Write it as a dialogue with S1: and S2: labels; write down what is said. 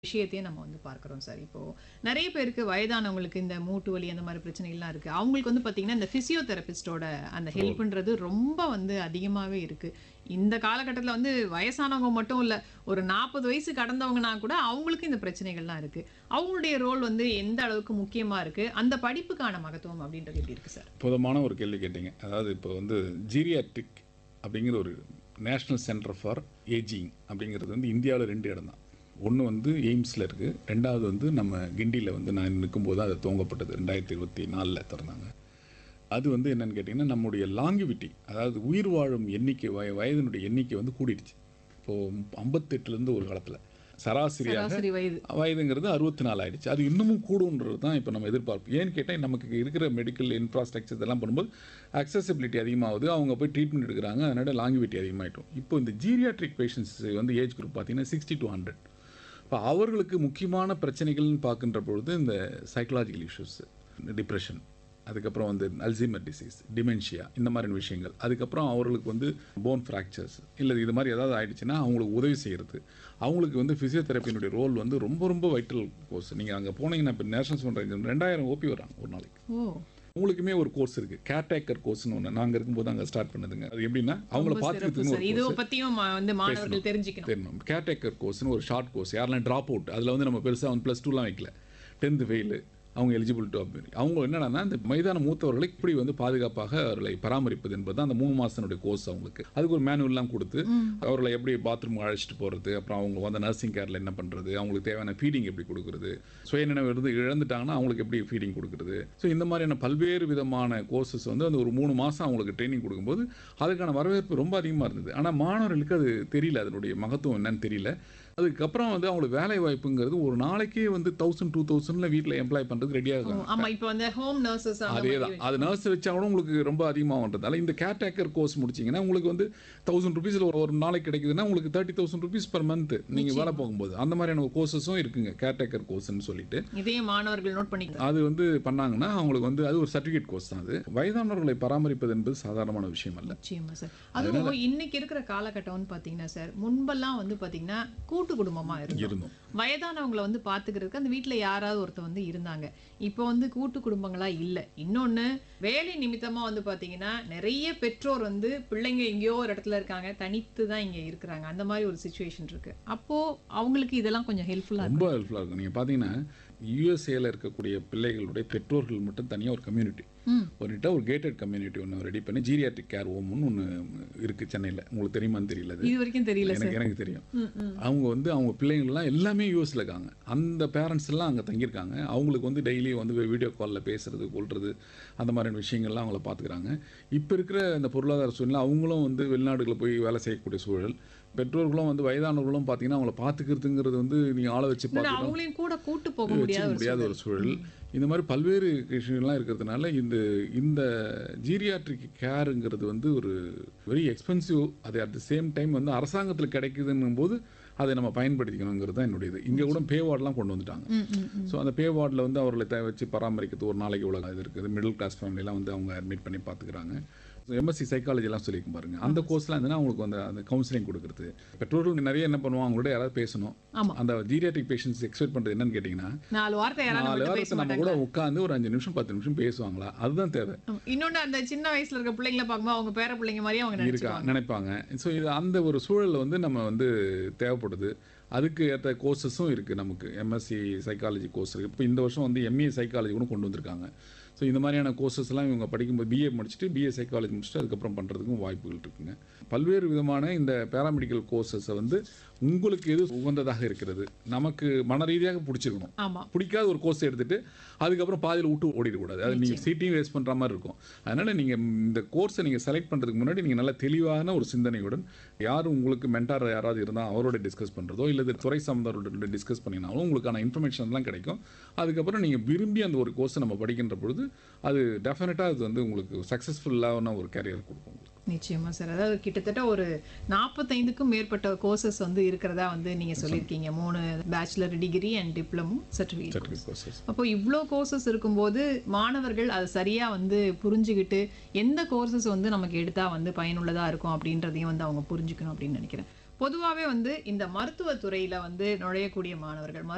S1: விஷயத்தையும் நம்ம வந்து பார்க்குறோம் சார் இப்போ நிறைய பேருக்கு வயதானவங்களுக்கு இந்த மூட்டு வலி அந்த மாதிரி பிரச்சனைகள்லாம் இருக்கு அவங்களுக்கு வந்து பார்த்தீங்கன்னா இந்த ஃபிசியோதெரபிஸ்டோட அந்த ஹெல்ப்ன்றது ரொம்ப வந்து அதிகமாகவே இருக்கு இந்த காலகட்டத்தில் வந்து வயசானவங்க மட்டும் இல்லை ஒரு நாற்பது வயசு கடந்தவங்கன்னா கூட அவங்களுக்கு இந்த பிரச்சனைகள்லாம் இருக்கு அவங்களுடைய ரோல் வந்து எந்த அளவுக்கு முக்கியமா இருக்கு அந்த படிப்புக்கான மகத்துவம் அப்படின்றது எப்படி இருக்கு சார்
S2: புதமான ஒரு கேள்வி கேட்டீங்க அதாவது இப்போ வந்து ஜீரியாட்ரிக் அப்படிங்கிற ஒரு நேஷ்னல் சென்டர் ஃபார் ஏஜிங் அப்படிங்கிறது வந்து இந்தியாவில் ரெண்டு இடம் தான் ஒன்று வந்து எய்ம்ஸில் இருக்குது ரெண்டாவது வந்து நம்ம கிண்டியில் வந்து நான் நிற்கும்போது அது துவங்கப்பட்டது ரெண்டாயிரத்தி இருபத்தி நாலில் திறந்தாங்க அது வந்து என்னன்னு கேட்டிங்கன்னா நம்முடைய லாங்கிவிட்டி அதாவது உயிர் வாழும் எண்ணிக்கை வய வயதினுடைய எண்ணிக்கை வந்து கூடிடுச்சு இப்போது ஐம்பத்தெட்டுலேருந்து ஒரு காலத்தில் சராசரியாக
S1: சராசரி வயது
S2: வயதுங்கிறது அறுபத்தி நாலு ஆயிடுச்சு அது இன்னமும் கூடுன்றது தான் இப்போ நம்ம எதிர்பார்ப்பு ஏன்னு கேட்டால் நமக்கு இருக்கிற மெடிக்கல் இன்ஃப்ராஸ்ட்ரக்சர் இதெல்லாம் பண்ணும்போது அக்சசிபிலிட்டி அதிகமாகுது அவங்க போய் ட்ரீட்மெண்ட் எடுக்கிறாங்க அதனால லாங்கிவிட்டி அதிகமாகிட்டோம் இப்போ இந்த ஜீரியாட்ரிக் பேஷண்ட்ஸ் வந்து ஏஜ் குரூப் பார்த்தீங்கன்னா சிக்ஸ்டி டு ஹண்ட்ரட் இப்போ அவர்களுக்கு முக்கியமான பிரச்சனைகள்னு பார்க்கின்ற பொழுது இந்த சைக்கலாஜிக்கல் இஷ்யூஸ் டிப்ரெஷன் அதுக்கப்புறம் வந்து அல்சைமர் டிசீஸ் டிமென்ஷியா இந்த மாதிரியான விஷயங்கள் அதுக்கப்புறம் அவர்களுக்கு வந்து போன் ஃப்ராக்சர்ஸ் இல்லை இது மாதிரி ஏதாவது ஆயிடுச்சுன்னா அவங்களுக்கு உதவி செய்கிறது அவங்களுக்கு வந்து ஃபிசியோதெரப்பியினுடைய ரோல் வந்து ரொம்ப ரொம்ப வைட்டல் கோர்ஸ் நீங்கள் அங்கே போனீங்கன்னா இப்போ நேஷனல் சொல்கிறீங்க ரெண்டாயிரம் ஓபி வராங்க ஒரு நாளைக்கு
S1: ஓ
S2: உங்களுக்குமே ஒரு கோர்ஸ் இருக்கு கேர்டேக்கர் கோர்ஸ்னு ஒன்று நாங்கள் இருக்கும்போது அங்கே ஸ்டார்ட் பண்ணுதுங்க அது எப்படின்னா அவங்கள
S1: சிறப்பு
S2: பார்த்துக்கிறதுக்கு
S1: சார்
S2: ஒரு
S1: இதை பத்தியும் ம- வந்து மாணவர்கள் தெரிஞ்சுக்கணும்
S2: தெரியணும் கேர்டேக்கர் கோர்ஸ்னு ஒரு ஷார்ட் கோர்ஸ் யாரெல்லாம் ட்ராப் அவுட் அதில் வந்து நம்ம பெருசாக வந்து ப்ளஸ் டூலாம் வைக்கல டென்த்து ஃபெயிலு அவங்க எலிஜிபிள் டு அவங்க என்னன்னா இந்த மைதான மூத்தவர்களை இப்படி வந்து பாதுகாப்பாக அவர்களை பராமரிப்பது என்பது தான் அந்த மூணு மாதத்தினுடைய கோர்ஸ் அவங்களுக்கு அதுக்கு ஒரு மேனுவல்லாம் கொடுத்து அவர்களை எப்படி பாத்ரூம் அழைச்சிட்டு போகிறது அப்புறம் அவங்க வந்து நர்சிங் கேரில் என்ன பண்ணுறது அவங்களுக்கு தேவையான ஃபீடிங் எப்படி கொடுக்குறது சுயநினைவு இருந்து இழந்துட்டாங்கன்னா அவங்களுக்கு எப்படி ஃபீடிங் கொடுக்குறது ஸோ இந்த மாதிரியான பல்வேறு விதமான கோர்சஸ் வந்து அந்த ஒரு மூணு மாதம் அவங்களுக்கு ட்ரைனிங் கொடுக்கும்போது அதுக்கான வரவேற்பு ரொம்ப அதிகமாக இருந்தது ஆனால் மாணவர்களுக்கு அது தெரியல அதனுடைய மகத்துவம் என்னன்னு தெரியல அதுக்கப்புறம் வந்து அவங்களுக்கு வேலை வாய்ப்புங்கிறது ஒரு நாளைக்கே வந்து தௌசண்ட் டூ தௌசண்ட்ல வீட்டில் எம்ப்ளாய் பண்ணுறது ரெடியாக
S1: ஓ,
S2: இருக்காங்க
S1: ஆமா இப்போ வந்து ஹோம் நர்சஸ்
S2: அதே தான் அது நர்ஸ் வச்சா கூட உங்களுக்கு ரொம்ப அதிகமாகன்றதால இந்த கேர்டேக்கர் கோர்ஸ் முடிச்சீங்கன்னா உங்களுக்கு வந்து தௌசண்ட் ருபீஸில் ஒரு ஒரு நாளைக்கு கிடைக்குதுன்னா உங்களுக்கு thirty thousand rupees per month நீங்கள் வேலை போகும்போது அந்த மாதிரியான கோர்சஸும் இருக்குங்க கேர்டேக்கர் கோர்ஸ்னு சொல்லிட்டு
S1: இதையும் மாணவர்கள் நோட் பண்ணிக்கலாம்
S2: அது வந்து பண்ணாங்கன்னா அவங்களுக்கு வந்து அது ஒரு சர்டிஃபிகேட் கோர்ஸ் தான் அது வயதானவர்களை பராமரிப்பது என்பது சாதாரணமான விஷயம் அல்ல
S1: நிச்சயமா சார் அதுவும் இன்னைக்கு இருக்கிற காலகட்டம்னு பாத்தீங்கன்னா சார் முன்பெல்லாம் வந்து பாத்தீங்கன்னா கூட்டு குடும்பமா இருந்தோம்
S2: இருந்தோம்
S1: வயதானவங்களை வந்து பாத்துக்கிறதுக்கு அந்த வீட்ல யாராவது ஒருத்தர் வந்து இருந்தாங்க இப்போ வந்து கூட்டு குடும்பங்களா இல்ல இன்னொன்னு வேலை நிமித்தமா வந்து பாத்தீங்கன்னா நிறைய பெற்றோர் வந்து பிள்ளைங்க எங்கேயோ ஒரு இடத்துல இருக்காங்க தனித்து தான் இங்க இருக்கிறாங்க அந்த மாதிரி ஒரு சுச்சுவேஷன் இருக்கு அப்போ அவங்களுக்கு இதெல்லாம் கொஞ்சம் ஹெல்ப்ஃபுல்லா
S2: ரொம்ப ஹெல்ப்ஃபுல்லாக இருக்கும் நீங்கள் பார்த்தீங்கன்னா யூஎஸ்ஏல இருக்கக்கூடிய பிள்ளைகளுடைய பெற்றோர்கள் மட்டும் தனியாக ஒரு கம்யூனிட்டி
S1: ம்.
S2: ஒருகிட்ட ஒரு கேட்டட் கம்யூனிட்டி ஒன்று ரெடி பண்ணி ஜீரியாட்ரிக் கேர் ஹோம்னு ஒன்று இருக்குது சென்னையில் உங்களுக்கு தெரியுமான்னு தெரியல அது
S1: இது வரைக்கும் தெரியல சார்
S2: எனக்கு எனக்கு தெரியும்
S1: ம், ம்.
S2: அவங்க வந்து அவங்க பிள்ளைங்கள்லாம் எல்லாமே யூஎஸில் இருக்காங்க அந்த பேரண்ட்ஸ் எல்லாம் அங்கே தங்கியிருக்காங்க அவங்களுக்கு வந்து டெய்லி வந்து வீடியோ காலில் பேசுறது கொள்வது அந்த மாதிரியான விஷயங்கள்லாம் அவங்கள பார்த்துக்கிறாங்க இப்போ இருக்கிற இந்த பொருளாதார சூழ்நிலை அவங்களும் வந்து வெளிநாடுகளில் போய் வேலை செய்யக்கூடிய சூழல் பெற்றோர்களும் வந்து வயதானவர்களும் பார்த்தீங்கன்னா அவங்கள பார்த்துக்கிறதுங்கிறது வந்து நீங்கள் ஆளை வச்சு
S1: இல்ல,
S2: பார்த்துக்கணும்
S1: அவங்களையும் கூட கூட்டு போக
S2: வச்சுக்க
S1: முடியாத ஒரு
S2: முடியாத ஒரு சூழல் இந்த மாதிரி பல்வேறு விஷயங்கள்லாம் இருக்கிறதுனால இந்த இந்த ஜீரியாட்ரிக் கேருங்கிறது வந்து ஒரு வெரி எக்ஸ்பென்சிவ் அது அட் த சேம் டைம் வந்து அரசாங்கத்தில் கிடைக்குதுன்னும் போது அதை நம்ம பயன்படுத்திக்கணுங்கிறது தான் என்னுடைய இது இங்கே கூட பே வார்டெலாம் கொண்டு வந்துட்டாங்க
S1: ம், ம், ம்.
S2: ஸோ அந்த பே வார்டில் வந்து அவர்களை தேவை வச்சு பராமரிக்கிறது ஒரு நாளைக்கு இவ்வளோ இது இருக்குது மிடில் கிளாஸ் ஃபேமிலிலாம் வந்து அவங்க அட்மிட் பண்ணி பார்த்துக்கிறாங்க எம்எஸ்சி சைக்காலஜிலாம் சொல்லியிருக்கும் பாருங்க அந்த கோர்ஸ்லாம் இருந்ததுன்னா அவங்களுக்கு வந்து அந்த கவுன்சிலிங் கொடுக்குறது பெற்றோர்கள் நிறைய என்ன பண்ணுவாங்க அவங்களோட யாராவது பேசணும்
S1: ஆமா.
S2: அந்த ஜீரியாட்ரிக் பேஷண்ட்ஸ் எக்ஸ்பெக்ட் பண்ணுறது என்னன்னு கேட்டிங்கன்னா
S1: நாலு வார்த்தை யாராவது
S2: நாலு
S1: நம்மகிட்ட பேச
S2: வாரத்தை நம்ம
S1: மாட்டாங்க
S2: கூட உட்காந்து ஒரு அஞ்சு நிமிஷம் பத்து நிமிஷம் பேசுவாங்களா அதுதான் தேவை
S1: ஆமா. இன்னொன்னு அந்த சின்ன வயசுல இருக்க பிள்ளைங்களை பார்க்கும்போது அவங்க பேர பிள்ளைங்க மாதிரியே அவங்க
S2: இருக்கா
S1: நினைச்சுப்பாங்க
S2: நினைப்பாங்க ஸோ இது அந்த ஒரு சூழல்ல வந்து நம்ம வந்து தேவைப்படுது அதுக்கு ஏற்ற கோர்சஸும் இருக்குது நமக்கு எம்எஸ்சி சைக்காலஜி கோர்ஸ் இருக்குது இப்போ இந்த வருஷம் வந்து எம்ஏ சைக்காலஜி கூட கொண்டு வந்திருக்காங்க ஸோ இந்த மாதிரியான கோர்சஸ்லாம் இவங்க படிக்கும்போது பிஏ முடிச்சுட்டு பிஏ சைக்காலஜி முடிச்சுட்டு அதுக்கப்புறம் பண்ணுறதுக்கும் வாய்ப்புகள் இருக்குங்க பல்வேறு விதமான இந்த பேராமெடிக்கல் கோர்சஸை வந்து உங்களுக்கு எது உகந்ததாக இருக்கிறது நமக்கு மன ரீதியாக பிடிச்சிருக்கணும்
S1: ஆமா
S2: பிடிக்காத ஒரு கோர்ஸ் எடுத்துட்டு அதுக்கப்புறம் பாதியில் விட்டு ஓடிடக்கூடாது அது நீங்கள் சீட்டையும் வேஸ்ட் பண்ணுற மாதிரி இருக்கும் அதனால் நீங்கள் இந்த கோர்ஸை நீங்கள் செலக்ட் பண்ணுறதுக்கு முன்னாடி நீங்கள் நல்ல தெளிவான ஒரு சிந்தனையுடன் யார் உங்களுக்கு மென்டார் யாராவது இருந்தால் அவரோட டிஸ்கஸ் பண்ணுறதோ இல்லை இது துறை சார்ந்தவரோட டிஸ்கஸ் பண்ணினாலும் உங்களுக்கான இன்ஃபர்மேஷன்லாம் கிடைக்கும் அதுக்கப்புறம் நீங்கள் விரும்பி அந்த ஒரு கோர்ஸை நம்ம படிக்கின்ற பொழுது அது டெஃபினட்டாக அது வந்து உங்களுக்கு சக்ஸஸ்ஃபுல்லான ஒரு கேரியர் கொடுக்கும் உங்களுக்கு
S1: நிச்சயமா சார் அதாவது கிட்டத்தட்ட ஒரு நாற்பத்தைந்துக்கும் மேற்பட்ட கோர்சஸ் வந்து இருக்கிறதா வந்து நீங்க சொல்லியிருக்கீங்க மூணு bachelor degree and diploma certificate
S2: certificate courses
S1: அப்போ இவ்வளோ கோர்சஸ் இருக்கும்போது மாணவர்கள் அதை சரியா வந்து புரிஞ்சுக்கிட்டு எந்த கோர்சஸ் வந்து நமக்கு எடுத்தா வந்து பயனுள்ளதா இருக்கும் அப்படின்றதையும் வந்து அவங்க புரிஞ்சுக்கணும் அப்படின்னு நினைக்கிறேன் பொதுவாகவே வந்து இந்த மருத்துவ துறையில வந்து நுழையக்கூடிய மாணவர்கள்